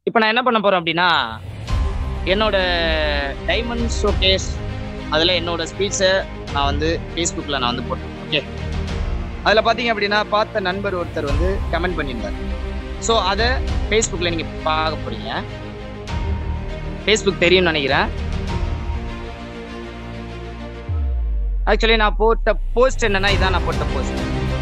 இப்போ நான் என்ன பண்ண போறேன் அப்படின்னா என்னோட டைமண்ட் ஷோகேஸ் அதில் என்னோட ஸ்பீச்சை நான் வந்து ஃபேஸ்புக்கில் நான் வந்து போட்டேன் ஓகே அதில் பார்த்தீங்க அப்படின்னா பார்த்த நண்பர் ஒருத்தர் வந்து கமெண்ட் பண்ணியிருந்தார் ஸோ அதை ஃபேஸ்புக்கில் நீங்கள் பார்க்க போறீங்க ஃபேஸ்புக் தெரியும்னு நினைக்கிறேன் ஆக்சுவலி நான் போட்ட போஸ்ட் என்னன்னா இதான் நான் போட்ட போஸ்ட்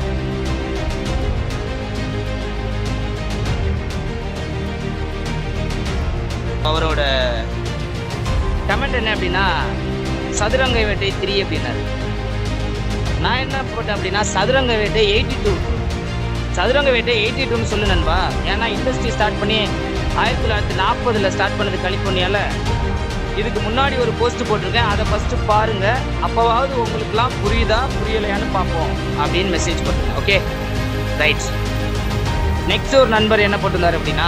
அவரோட கமெண்ட் என்ன அப்படின்னா சதுரங்க வேட்டை த்ரீ அப்படின்னாரு நான் என்ன போட்டேன் அப்படின்னா சதுரங்க வேட்டை எயிட்டி டூ சதுரங்க வேட்டை எயிட்டி டூன்னு சொல்லு நண்பா ஏன்னா இண்டஸ்ட்ரி ஸ்டார்ட் பண்ணி ஆயிரத்தி தொள்ளாயிரத்தி நாற்பதுல ஸ்டார்ட் பண்ணது கலிஃபோர்னியால இதுக்கு முன்னாடி ஒரு போஸ்ட் போட்டிருக்கேன் அதை ஃபர்ஸ்ட் பாருங்க அப்பவாவது உங்களுக்குலாம் புரியுதா புரியலையான்னு பார்ப்போம் அப்படின்னு மெசேஜ் போட்டிருக்கேன் ஓகே ரைட் நெக்ஸ்ட் ஒரு நண்பர் என்ன போட்டிருந்தாரு அப்படின்னா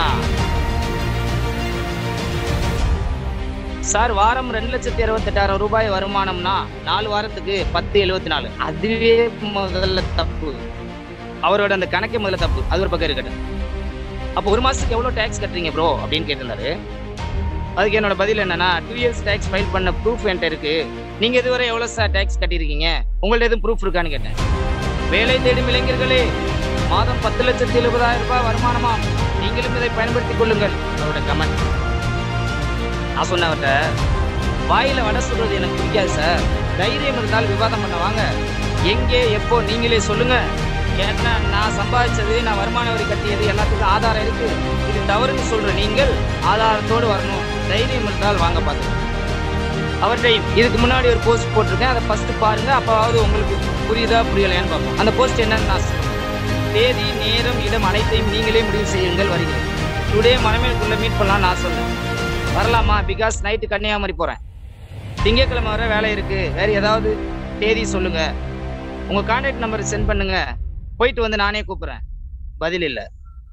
சார் வாரம் ரெண்டு லட்சத்தி அறுபத்தெட்டாயிரம் ரூபாய் வருமானம்னா நாலு வாரத்துக்கு பத்து எழுபத்தி நாலு அதுவே முதல்ல தப்பு அவரோட அந்த கணக்கே முதல்ல தப்பு அது ஒரு பக்கம் இருக்கட்டும் அப்போ ஒரு மாசத்துக்கு எவ்வளவு டேக்ஸ் கட்டுறீங்க ப்ரோ அப்படின்னு கேட்டிருந்தாரு அதுக்கு என்னோட பதில் என்னன்னா டூ இயர்ஸ் டேக்ஸ் ஃபைல் பண்ண ப்ரூஃப் என்கிட்ட இருக்கு நீங்க இதுவரை எவ்வளவு சார் டேக்ஸ் கட்டியிருக்கீங்க உங்கள்ட்ட எதுவும் ப்ரூஃப் இருக்கான்னு கேட்டேன் வேலை தேடும் இளைஞர்களே மாதம் பத்து லட்சத்தி எழுபதாயிரம் ரூபாய் வருமானமாம் நீங்களும் இதை பயன்படுத்திக் கொள்ளுங்கள் அவரோட கமெண்ட் நான் சொன்னேன் அவர்கிட்ட வாயில வடை சுடுறது எனக்கு பிடிக்காது சார் தைரியம் இருந்தால் விவாதம் பண்ண வாங்க எங்கே எப்போ நீங்களே சொல்லுங்க ஏன்னா நான் சம்பாதிச்சது நான் வருமான வரி கட்டியது எல்லாத்துக்கும் ஆதாரம் இருக்கு இது தவறுன்னு சொல்ற நீங்கள் ஆதாரத்தோடு வரணும் தைரியம் இருந்தால் வாங்க பார்த்து அவர்கிட்ட இதுக்கு முன்னாடி ஒரு போஸ்ட் போட்டிருக்கேன் அதை ஃபர்ஸ்ட் பாருங்க அப்பாவது உங்களுக்கு புரியுதா புரியலையான்னு பார்ப்போம் அந்த போஸ்ட் என்னன்னு நான் சொல்றேன். தேதி நேரம் இடம் அனைத்தையும் நீங்களே முடிவு செய்யுங்கள் வருகிறேன் டுடே மனமேற்குள்ள மீட் பண்ணலாம் நான் சொன்னேன் வரலாமா பிகாஸ் நைட்டு கன்னியாகுமரி போறேன் திங்கட்கிழமை வர வேலை இருக்கு வேற ஏதாவது தேதி சொல்லுங்க உங்க கான்டாக்ட் நம்பர் சென்ட் பண்ணுங்க போயிட்டு வந்து நானே கூப்பிடுறேன் பதில் இல்ல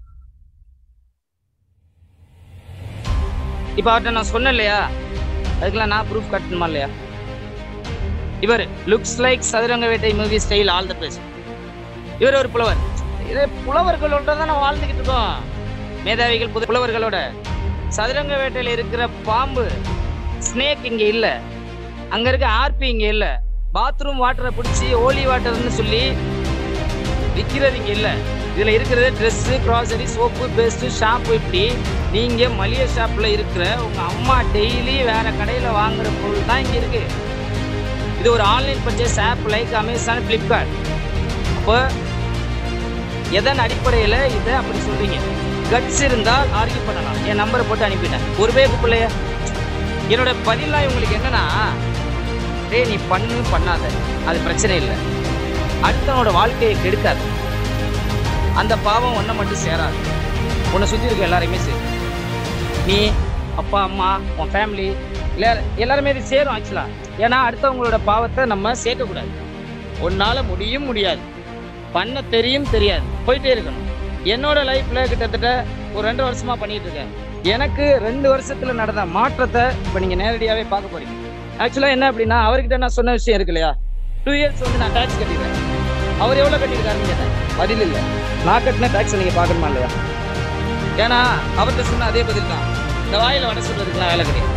இப்ப அவர்கிட்ட நான் சொன்னேன் இல்லையா அதுக்கெல்லாம் நான் ப்ரூஃப் கட்டணுமா இல்லையா இவர் looks like Sathuranga Vettai movie style all the best இவர் ஒரு புலவர் இதே புலவர்களோட தான் நான் வாழ்ந்துகிட்டு இருக்கோம் மேதாவிகள் புது புலவர்களோட சதுரங்க வேட்டையில இருக்கிற பாம்பு ஸ்னேக் இங்க இல்ல அங்க இருக்க ஆர்பி இங்க இல்ல பாத்ரூம் வாட்டரை பிடிச்சி ஓலி வாட்டர்னு சொல்லி விற்கிறது இங்க இல்ல இதுல இருக்கிறது dress grocery soap paste shampoo இப்படி நீங்க மளிகை ஷாப்ல இருக்கிற உங்க அம்மா டெய்லி வேற கடையில வாங்குற பொருள் தான் இங்க இருக்கு இது ஒரு online purchase app like Amazon Flipkart அப்போ எதன் அடிப்படையில இதை அப்படி சொல்றீங்க கட்ஸ் இருந்தால் ஆர்கியூ பண்ணலாம் என் நம்பரை போட்டு அனுப்பிட்டேன் ஒரு பேக்கு பிள்ளைய என்னோட பதிலாம் இவங்களுக்கு என்னன்னா டேய் நீ பண்ணு பண்ணாத அது பிரச்சனை இல்லை அடுத்தவனோட வாழ்க்கையை கெடுக்காது அந்த பாவம் ஒன்றை மட்டும் சேராது உன்னை சுற்றி இருக்க எல்லாரையுமே சேரும் நீ அப்பா அம்மா உன் ஃபேமிலி எல்லாரும் எல்லாருமே இது சேரும் ஆக்சுவலா ஏன்னா அடுத்தவங்களோட பாவத்தை நம்ம சேர்க்கக்கூடாது உன்னால முடியும் முடியாது பண்ண தெரியும் தெரியாது போயிட்டே இருக்கணும் என்னோட லைஃப்ல கிட்டத்தட்ட ஒரு ரெண்டு வருஷமா பண்ணிட்டு இருக்கேன் எனக்கு ரெண்டு வருஷத்துல நடந்த மாற்றத்தை இப்ப நீங்க நேரடியாவே பார்க்க போறீங்க ஆக்சுவலா என்ன அப்படின்னா அவர்கிட்ட நான் சொன்ன விஷயம் இருக்கு இல்லையா டூ இயர்ஸ் வந்து நான் டாக்ஸ் கட்டிடுறேன் அவர் எவ்வளவு கட்டியிருக்காருன்னு கேட்டேன் பதில் இல்லை நான் கட்டின டாக்ஸ் நீங்க பார்க்கணுமா இல்லையா ஏன்னா அவர்கிட்ட சொன்ன அதே பதில் தான் இந்த வாயில வடை சொல்றதுக்குலாம் வேலை கிடையாது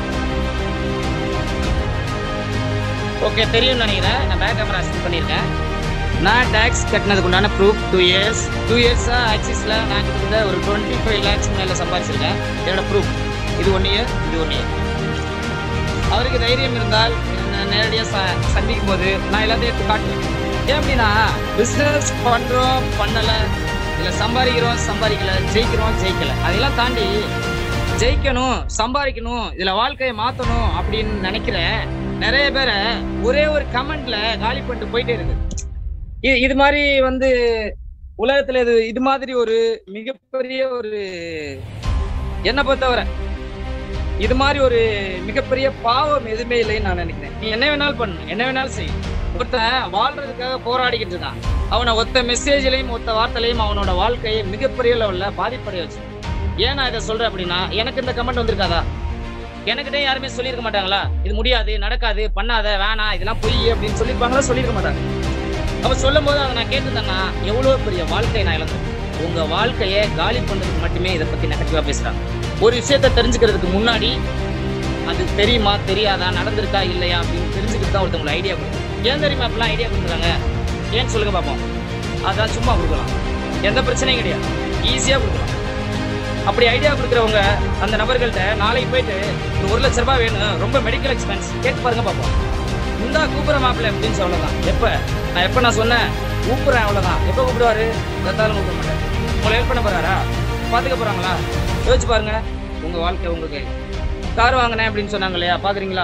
ஓகே தெரியும்னு நினைக்கிறேன் நான் பேக் கேமரா செட் பண்ணியிருக்கேன் நான் டேக்ஸ் கட்டினதுக்கு உண்டான ப்ரூஃப் டூ இயர்ஸ் டூ இயர்ஸாக ஆக்சிஸில் நான் கிட்டத்தட்ட ஒரு டுவெண்ட்டி ஃபைவ் லேக்ஸ் மேலே சம்பாதிச்சிருக்கேன் என்னோட ப்ரூஃப் இது ஒன் இயர் இது ஒன் இயர் அவருக்கு தைரியம் இருந்தால் நேரடியாக ச சந்திக்கும் போது நான் எல்லாத்தையும் எடுத்து காட்டுவேன் ஏன் அப்படின்னா பிஸ்னஸ் பண்ணுறோம் பண்ணலை இல்லை சம்பாதிக்கிறோம் சம்பாதிக்கல ஜெயிக்கிறோம் ஜெயிக்கல அதெல்லாம் தாண்டி ஜெயிக்கணும் சம்பாதிக்கணும் இதுல வாழ்க்கையை மாத்தணும் அப்படின்னு நினைக்கிற நிறைய பேரை ஒரே ஒரு கமெண்ட்ல காலி பண்ணிட்டு போயிட்டே இருக்கு இது இது மாதிரி வந்து உலகத்துல இது இது மாதிரி ஒரு மிகப்பெரிய ஒரு என்னை பொறுத்தவரை இது மாதிரி ஒரு மிகப்பெரிய பாவம் எதுவுமே இல்லைன்னு நான் நினைக்கிறேன் நீ என்ன வேணாலும் பண்ணு என்ன வேணாலும் செய் ஒருத்தன் வாழ்றதுக்காக போராடிக்கிட்டு இருக்கான் அவனை ஒத்த மெசேஜ்லயும் ஒத்த வார்த்தையிலையும் அவனோட வாழ்க்கையை மிகப்பெரிய லெவல்ல பாதிப்படைய வச்சு ஏன் நான் இதை சொல்றேன் அப்படின்னா எனக்கு இந்த கமெண்ட் வந்திருக்காதா எனக்கிட்டே யாருமே சொல்லியிருக்க மாட்டாங்களா இது முடியாது நடக்காது பண்ணாத வேணாம் இதெல்லாம் பொய் அப்படின்னு சொல்லியிருப்பாங்களா சொல்லியிருக்க மாட்டாங்க அப்ப சொல்லும் போது அதை நான் கேட்டுட்டேன்னா எவ்வளவு பெரிய வாழ்க்கை நான் இழந்தேன் உங்க வாழ்க்கையை காலி பண்றதுக்கு மட்டுமே இதை பத்தி நெகட்டிவா பேசுறாங்க ஒரு விஷயத்த தெரிஞ்சுக்கிறதுக்கு முன்னாடி அது தெரியுமா தெரியாதா நடந்திருக்கா இல்லையா அப்படின்னு தெரிஞ்சுக்கிட்டு தான் ஒருத்தவங்களுக்கு ஐடியா கொடுக்கும் ஏன் தெரியுமா இப்பெல்லாம் ஐடியா கொடுக்குறாங்க ஏன்னு சொல்லுங்க பார்ப்போம் அதான் சும்மா கொடுக்கலாம் எந்த பிரச்சனையும் கிடையாது ஈஸியா கொடுக்கலாம் அப்படி ஐடியா கொடுக்குறவங்க அந்த நபர்கள்ட்ட நாளைக்கு போயிட்டு ஒரு ஒரு லட்ச ரூபாய் வேணும் ரொம்ப மெடிக்கல் எக்ஸ்பென்ஸ் கேட்டு பாருங்க பார்ப்போம் இந்தா கூப்பிட்ற மாப்பிள்ள அப்படின்னு சொல்லலாம் எப்ப நான் எப்ப நான் சொன்னேன் கூப்பிடுறேன் அவ்வளவுதான் எப்ப கூப்பிடுவாரு எத்தாலும் கூப்பிட மாட்டேன் உங்களை ஹெல்ப் பண்ண போறாரா பாத்துக்க போறாங்களா யோசிச்சு பாருங்க உங்க வாழ்க்கை உங்க கை கார் வாங்கினேன் அப்படின்னு சொன்னாங்க இல்லையா பாக்குறீங்களா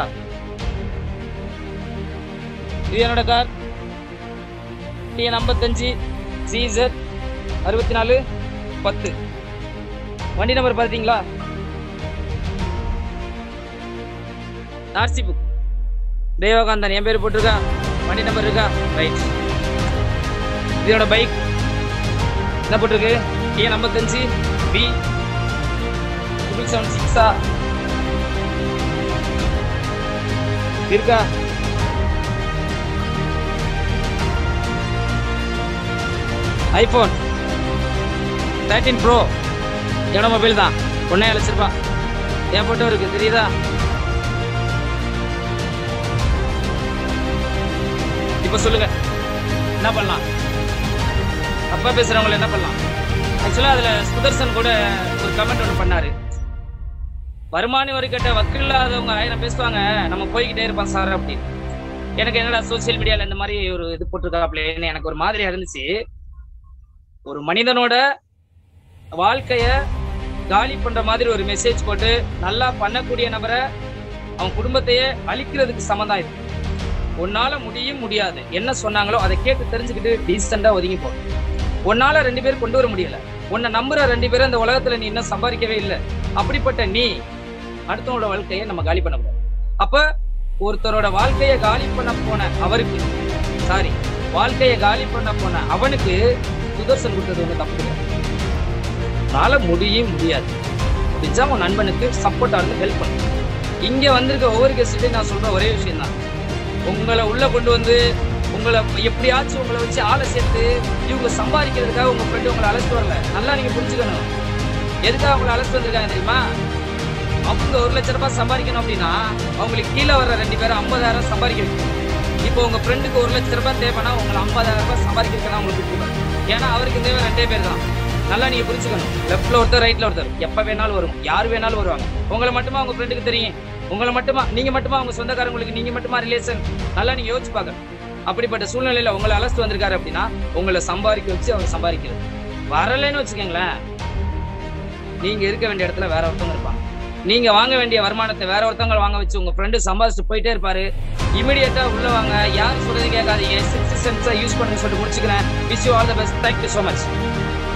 இது என்னோட கார் டிஎன் ஐம்பத்தஞ்சு சிசட் அறுபத்தி நாலு பத்து வண்டி நம்பர் பார்த்தீங்களா ஆர்சி புக் தேவகாந்தன் என் பேர் போட்டிருக்கா வண்டி நம்பர் இருக்கா ரைட் இதோட பைக் என்ன போட்டிருக்கு டிஎன் ஐம்பத்தஞ்சு பி ட்ரிபிள் செவன் சிக்ஸா இருக்கா ஐபோன் தேர்ட்டீன் ப்ரோ என்னோட மொபைல் தான் ஒன்னே லட்ச ரூபாய் என் போட்டோ இருக்கு தெரியுதா இப்போ சொல்லுங்க என்ன பண்ணலாம் அப்பா பேசுறவங்களை என்ன பண்ணலாம் ஆக்சுவலா அதுல சுதர்சன் கூட ஒரு கமெண்ட் ஒன்று பண்ணாரு வருமான வரி கட்ட வக்கு இல்லாதவங்க ஆயிரம் பேசுவாங்க நம்ம போய்கிட்டே இருப்போம் சார் அப்படின்னு எனக்கு என்னடா சோசியல் மீடியால இந்த மாதிரி ஒரு இது போட்டிருக்காப்லேன்னு எனக்கு ஒரு மாதிரியா இருந்துச்சு ஒரு மனிதனோட வாழ்க்கைய காலி பண்ற மாதிரி ஒரு மெசேஜ் போட்டு நல்லா பண்ணக்கூடிய நபரை அவன் குடும்பத்தையே அழிக்கிறதுக்கு சமதான் இது உன்னால முடியும் முடியாது என்ன சொன்னாங்களோ அதை கேட்டு தெரிஞ்சுக்கிட்டு டீசெண்டா ஒதுங்கி போ உன்னால ரெண்டு பேர் கொண்டு வர முடியல உன்னை நம்புற ரெண்டு பேரும் இந்த உலகத்துல நீ இன்னும் சம்பாதிக்கவே இல்லை அப்படிப்பட்ட நீ அடுத்தவனோட வாழ்க்கையை நம்ம காலி பண்ண கூடாது அப்ப ஒருத்தரோட வாழ்க்கையை காலி பண்ண போன அவருக்கு சாரி வாழ்க்கையை காலி பண்ண போன அவனுக்கு சுதர்சன் கொடுத்தது ஒண்ணு தப்பு கிடையாது உன்னால முடியும் முடியாது முடிஞ்சா உன் நண்பனுக்கு சப்போர்ட்டா இருந்து ஹெல்ப் பண்ணு இங்க வந்திருக்க ஒவ்வொரு கெஸ்ட்டையும் நான் சொல்ற ஒரே விஷயம் தான் உங்களை உள்ள கொண்டு வந்து உங்களை எப்படியாச்சும் உங்களை வச்சு ஆளை சேர்த்து இவங்க சம்பாதிக்கிறதுக்காக உங்க ஃப்ரெண்டு உங்களை அழைச்சிட்டு வரல நல்லா நீங்க புரிஞ்சுக்கணும் எதுக்காக உங்களை அழைச்சிட்டு வந்திருக்காங்க தெரியுமா அவங்க ஒரு லட்ச ரூபாய் சம்பாதிக்கணும் அப்படின்னா அவங்களுக்கு கீழே வர்ற ரெண்டு பேரும் ஐம்பதாயிரம் சம்பாதிக்க வைக்கணும் இப்போ உங்க ஃப்ரெண்டுக்கு ஒரு லட்ச ரூபாய் தேவைன்னா உங்களை ஐம்பதாயிரம் ரூபாய் சம்பாதிக்கிறதுக்கு உங்களுக்கு கொடுக்கணும் ஏன்னா அவருக்கு தேவை ரெண்டே பேர் தான் நல்லா நீங்க புரிஞ்சுக்கணும் லெஃப்ட்ல ஒருத்தர் ரைட்ல ஒருத்தர் எப்ப வேணாலும் வரும் யார் வேணாலும் வருவாங்க உங்களை மட்டுமா உங்க ஃப்ரெண்டுக்கு தெரியும் உங்களை மட்டுமா நீங்க மட்டுமா உங்க சொந்தக்காரங்களுக்கு நீங்க மட்டுமா ரிலேஷன் நல்லா நீங்க யோசிச்சு பாக்க அப்படிப்பட்ட சூழ்நிலையில உங்களை அழைச்சிட்டு வந்திருக்காரு அப்படின்னா உங்களை சம்பாதிக்க வச்சு அவர் சம்பாதிக்கிறது வரலைன்னு வச்சுக்கோங்களேன் நீங்க இருக்க வேண்டிய இடத்துல வேற ஒருத்தவங்க இருப்பாங்க நீங்க வாங்க வேண்டிய வருமானத்தை வேற ஒருத்தவங்க வாங்க வச்சு உங்க ஃப்ரெண்டு சம்பாதிச்சுட்டு போயிட்டே இருப்பாரு இமிடியேட்டா உள்ள வாங்க யாரும் சொல்றது கேட்காதீங்க சிக்ஸ் சென்ஸை யூஸ் பண்ணுங்க சொல்லிட்டு முடிச்சுக்கிறேன் wish you all the best thank you so much